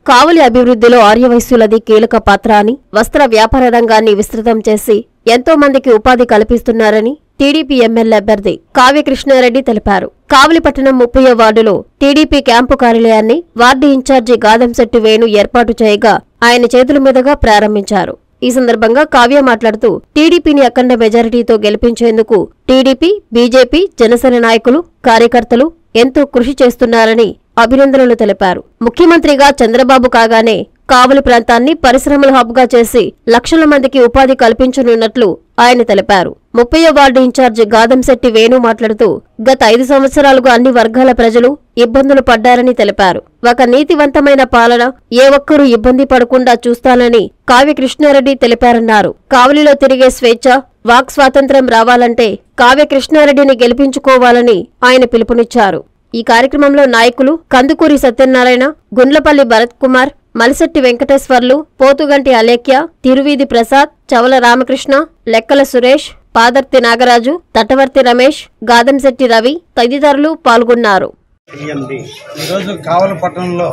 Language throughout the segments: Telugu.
కావలి అభివృద్ధిలో ఆర్యవైశ్యులది కీలక పాత్ర అని వస్త్ర వ్యాపార రంగాన్ని విస్తృతం చేసి ఎంతో మందికి ఉపాధి కల్పిస్తున్నారని టీడీపీ ఎమ్మెల్యే అభ్యర్థి కావ్య కృష్ణారెడ్డి తెలిపారు కావలిపట్టణం ముప్పయో వార్డులో టీడీపీ క్యాంపు కార్యాలయాన్ని వార్డు ఇన్ఛార్జి గాదంశెట్టి వేణు ఏర్పాటు చేయగా ఆయన చేతుల మీదుగా ప్రారంభించారు ఈ సందర్భంగా కావ్య మాట్లాడుతూ టీడీపీని అఖండ మెజారిటీతో గెలిపించేందుకు టీడీపీ బీజేపీ జనసేన నాయకులు కార్యకర్తలు ఎంతో కృషి చేస్తున్నారని అభినందనలు తెలిపారు ముఖ్యమంత్రిగా చంద్రబాబు కాగానే కావలి ప్రాంతాన్ని పరిశ్రమల హబ్గా చేసి లక్షల మందికి ఉపాధి కల్పించనున్నట్లు ఆయన తెలిపారు ముప్పయో వార్డు ఇన్ఛార్జి గాదంశెట్టి వేణు మాట్లాడుతూ గత ఐదు సంవత్సరాలుగా అన్ని వర్గాల ప్రజలు ఇబ్బందులు పడ్డారని తెలిపారు ఒక నీతివంతమైన పాలన ఏ ఒక్కరూ ఇబ్బంది పడకుండా చూస్తానని కావ్య కృష్ణారెడ్డి తెలిపారన్నారు కావలిలో తిరిగే స్వేచ్ఛ వాక్ స్వాతంత్ర్యం రావాలంటే కావ్య కృష్ణారెడ్డిని గెలిపించుకోవాలని ఆయన పిలుపునిచ్చారు ఈ కార్యక్రమంలో నాయకులు కందుకూరి సత్యనారాయణ గుండ్లపల్లి భరత్ కుమార్ మలిశెట్టి వెంకటేశ్వర్లు పోతుగంటి అలేఖ్య తిరువీధి ప్రసాద్ చవల రామకృష్ణ లెక్కల సురేష్ పాదర్తి నాగరాజు తటవర్తి రమేష్ గాదంశెట్టి రవి తదితరులు పాల్గొన్నారు టీఎండి ఈరోజు కావల పట్టణంలో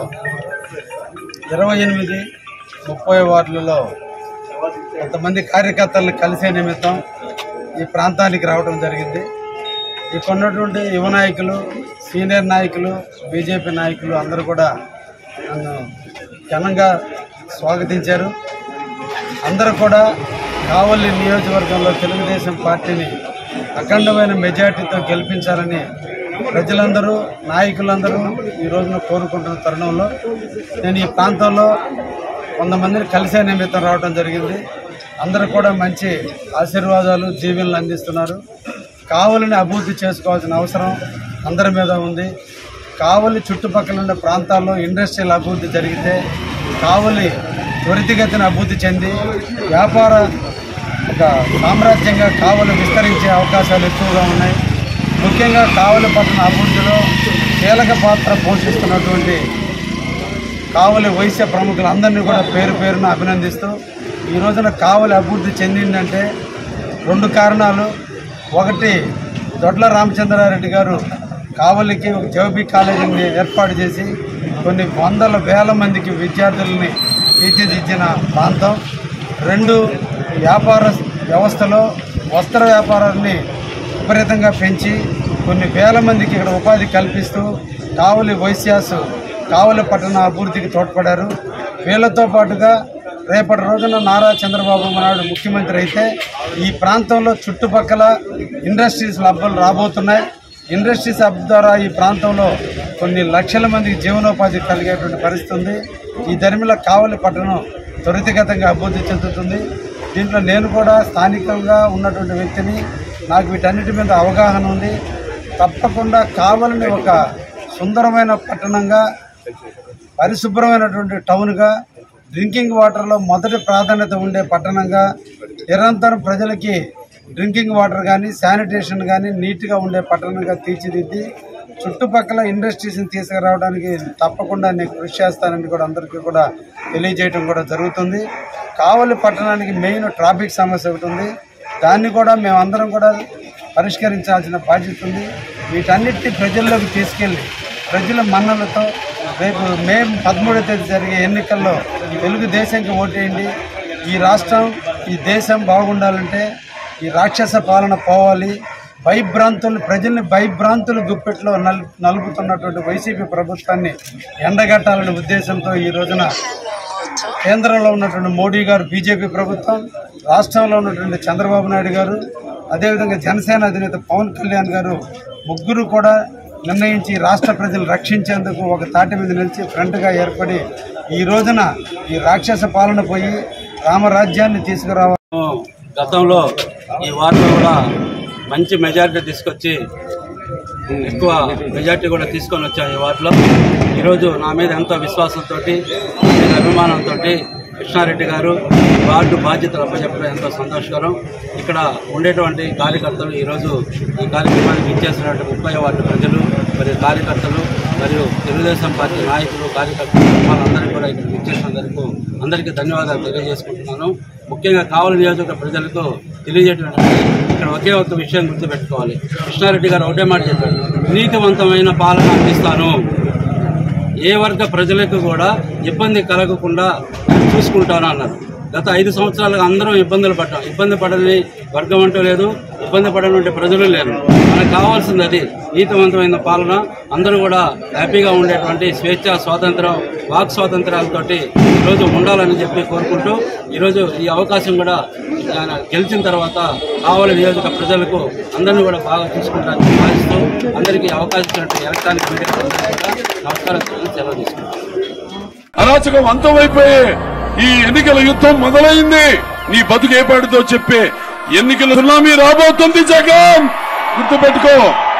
ఇరవై ఎనిమిది ముప్పై వార్డులలో కొంతమంది కార్యకర్తలను కలిసే నిమిత్తం ఈ ప్రాంతానికి రావడం జరిగింది ఇక్కడ ఉన్నటువంటి యువ నాయకులు సీనియర్ నాయకులు బీజేపీ నాయకులు అందరూ కూడా నన్ను ఘనంగా స్వాగతించారు అందరూ కూడా కావలి నియోజకవర్గంలో తెలుగుదేశం పార్టీని అఖండమైన మెజార్టీతో గెలిపించాలని ప్రజలందరూ నాయకులందరూ ఈ రోజున కోరుకుంటున్న తరుణంలో నేను ఈ ప్రాంతంలో కొంతమందిని కలిసే నిమిత్తం రావడం జరిగింది అందరూ కూడా మంచి ఆశీర్వాదాలు జీవనలు అందిస్తున్నారు కావలిని అభివృద్ధి చేసుకోవాల్సిన అవసరం అందరి మీద ఉంది కావలి చుట్టుపక్కల ఉన్న ప్రాంతాల్లో ఇండస్ట్రియల్ అభివృద్ధి జరిగితే కావలి త్వరితగతిన అభివృద్ధి చెంది వ్యాపార ఒక సామ్రాజ్యంగా కావలి విస్తరించే అవకాశాలు ఎక్కువగా ఉన్నాయి ముఖ్యంగా కావలి పట్టణ అభివృద్ధిలో కీలక పాత్ర పోషిస్తున్నటువంటి కావలి వైశ్య ప్రముఖులందరినీ కూడా పేరు పేరున అభినందిస్తూ ఈ రోజున కావలి అభివృద్ధి చెందిందంటే రెండు కారణాలు ఒకటి దొడ్ల రామచంద్రారెడ్డి గారు కావలికి ఒక జవబీ కాలేజీని ఏర్పాటు చేసి కొన్ని వందల వేల మందికి విద్యార్థులని తీర్చిదిద్దిన ప్రాంతం రెండు వ్యాపార వ్యవస్థలో వస్త్ర వ్యాపారాన్ని విపరీతంగా పెంచి కొన్ని వేల మందికి ఇక్కడ ఉపాధి కల్పిస్తూ కావలి వైశ్యాసు కావలి పట్టణ అభివృద్ధికి తోడ్పడారు వీళ్ళతో పాటుగా రేపటి రోజున నారా చంద్రబాబు నాయుడు ముఖ్యమంత్రి అయితే ఈ ప్రాంతంలో చుట్టుపక్కల ఇండస్ట్రీస్ లబ్బలు రాబోతున్నాయి ఇండస్ట్రీస్ హబ్ ద్వారా ఈ ప్రాంతంలో కొన్ని లక్షల మందికి జీవనోపాధి కలిగేటువంటి పరిస్థితి ఉంది ఈ ధర్మిల కావలి పట్టణం త్వరితగతంగా అభివృద్ధి చెందుతుంది దీంట్లో నేను కూడా స్థానికంగా ఉన్నటువంటి వ్యక్తిని నాకు వీటన్నిటి మీద అవగాహన ఉంది తప్పకుండా కావలిని ఒక సుందరమైన పట్టణంగా పరిశుభ్రమైనటువంటి టౌన్గా డ్రింకింగ్ వాటర్లో మొదటి ప్రాధాన్యత ఉండే పట్టణంగా నిరంతరం ప్రజలకి డ్రింకింగ్ వాటర్ కానీ శానిటేషన్ కానీ నీట్గా ఉండే పట్టణంగా తీర్చిదిద్ది చుట్టుపక్కల ఇండస్ట్రీస్ని తీసుకురావడానికి తప్పకుండా నేను కృషి చేస్తానని కూడా అందరికీ కూడా తెలియజేయడం కూడా జరుగుతుంది కావలి పట్టణానికి మెయిన్ ట్రాఫిక్ సమస్య ఒకటి ఉంది దాన్ని కూడా మేమందరం కూడా పరిష్కరించాల్సిన బాధ్యత ఉంది వీటన్నిటిని ప్రజల్లోకి తీసుకెళ్ళి ప్రజల మన్నలతో రేపు మే పదమూడవ తేదీ జరిగే ఎన్నికల్లో తెలుగుదేశంకి ఓటేయండి ఈ రాష్ట్రం ఈ దేశం బాగుండాలంటే ఈ రాక్షస పాలన పోవాలి భయభ్రాంతులు ప్రజల్ని భయభ్రాంతులు గుప్పెట్లో నల్ నలుపుతున్నటువంటి వైసీపీ ప్రభుత్వాన్ని ఎండగట్టాలనే ఉద్దేశంతో ఈ రోజున కేంద్రంలో ఉన్నటువంటి మోడీ గారు బీజేపీ ప్రభుత్వం రాష్ట్రంలో ఉన్నటువంటి చంద్రబాబు నాయుడు గారు అదేవిధంగా జనసేన అధినేత పవన్ కళ్యాణ్ గారు ముగ్గురు కూడా నిర్ణయించి రాష్ట్ర ప్రజలు రక్షించేందుకు ఒక తాటి మీద నిలిచి ఫ్రంట్గా ఏర్పడి ఈ రోజున ఈ రాక్షస పాలన పోయి రామరాజ్యాన్ని తీసుకురావాలి గతంలో ఈ వార్డులో కూడా మంచి మెజారిటీ తీసుకొచ్చి ఎక్కువ మెజారిటీ కూడా తీసుకొని వచ్చాం ఈ వార్డులో ఈరోజు నా మీద ఎంతో విశ్వాసంతో అభిమానంతో కృష్ణారెడ్డి గారు వార్డు బాధ్యతలు అప్పచెప్పడం ఎంతో సంతోషకరం ఇక్కడ ఉండేటువంటి కార్యకర్తలు ఈరోజు ఈ కార్యక్రమానికి ఇచ్చేసినటువంటి ముప్పై వార్డు ప్రజలు మరియు కార్యకర్తలు మరియు తెలుగుదేశం పార్టీ నాయకులు కార్యకర్తలు వాళ్ళందరికీ కూడా ఇక్కడ ఇచ్చేసినందుకు అందరికీ ధన్యవాదాలు తెలియజేసుకుంటున్నాను ముఖ్యంగా కావలి నియోజకవర్గ ప్రజలకు తెలియజేయడం ఇక్కడ ఒకే ఒక విషయం గుర్తుపెట్టుకోవాలి కృష్ణారెడ్డి గారు ఒకటే మాట చెప్పారు నీతివంతమైన పాలన అందిస్తాను ఏ వర్గ ప్రజలకు కూడా ఇబ్బంది కలగకుండా చూసుకుంటాను అన్నారు గత ఐదు సంవత్సరాలుగా అందరం ఇబ్బందులు పడ్డాం ఇబ్బంది పడని వర్గం అంటూ లేదు ఇబ్బంది పడనటువంటి ప్రజలు లేరు మనకు కావాల్సింది అది నీతివంతమైన పాలన అందరూ కూడా హ్యాపీగా ఉండేటువంటి స్వేచ్ఛ స్వాతంత్రం వాక్ స్వాతంత్రాలతోటి ఈరోజు ఉండాలని చెప్పి కోరుకుంటూ ఈరోజు ఈ అవకాశం కూడా ఆయన గెలిచిన తర్వాత కావలి నియోజక ప్రజలకు అందరినీ కూడా బాగా చూసుకుంటారని భావిస్తూ అందరికీ ఈ అవకాశం ఇచ్చినట్టు ఎలక్ట్రానిక్ మీడియా అందరికీ కూడా నమస్కారం తెలియజేసి సెలవు తీసుకుంటాను అరాచకం అంతమైపోయే ఈ ఎన్నికల యుద్ధం మొదలైంది నీ బతుకు ఏపాటితో చెప్పే ఎన్నికల సునామీ రాబోతుంది జగన్ గుర్తుపెట్టుకో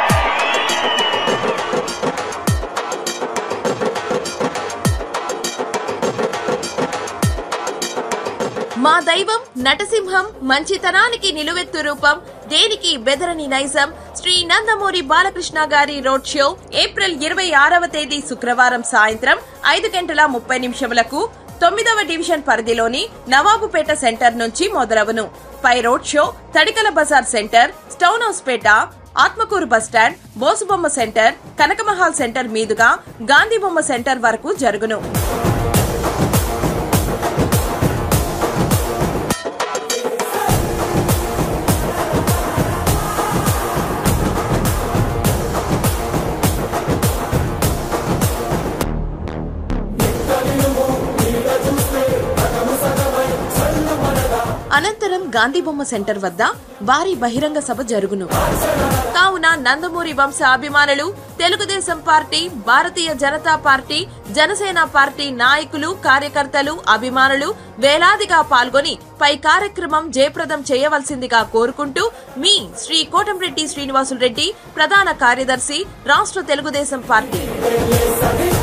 మా దైవం నటసింహం మంచితనానికి నిలువెత్తు రూపం దేనికి బెదరని నైజం శ్రీ నందమూరి బాలకృష్ణ గారి రోడ్ షో ఏప్రిల్ ఇరవై ఆరవ తేదీ శుక్రవారం సాయంత్రం ఐదు గంటల ముప్పై నిమిషములకు తొమ్మిదవ డివిజన్ పరిధిలోని నవాబుపేట సెంటర్ నుంచి మొదలవును పై road show Tadikala Bazar centre Stonehousepet Atmakur bus stand Bosubomma centre Kanakamahal centre మీదుగా గాంధీబొమ్మ సెంటర్ వరకు జరుగును అనంతరం గాంధీబొమ్మ సెంటర్ వద్ద భారీ బహిరంగ సభ జరుగును కావున నందమూరి వంశ అభిమానులు Telugu Desam party Bharatiya Janata party Janasena party నాయకులు కార్యకర్తలు అభిమానులు వేలాదిగా పాల్గొని పై కార్యక్రమం జయప్రదం చేయవలసిందిగా కోరుకుంటూ మీ శ్రీ కోటంరెడ్డి శ్రీనివాసులు రెడ్డి ప్రధాన కార్యదర్శి రాష్ట్ర తెలుగుదేశం పార్టీ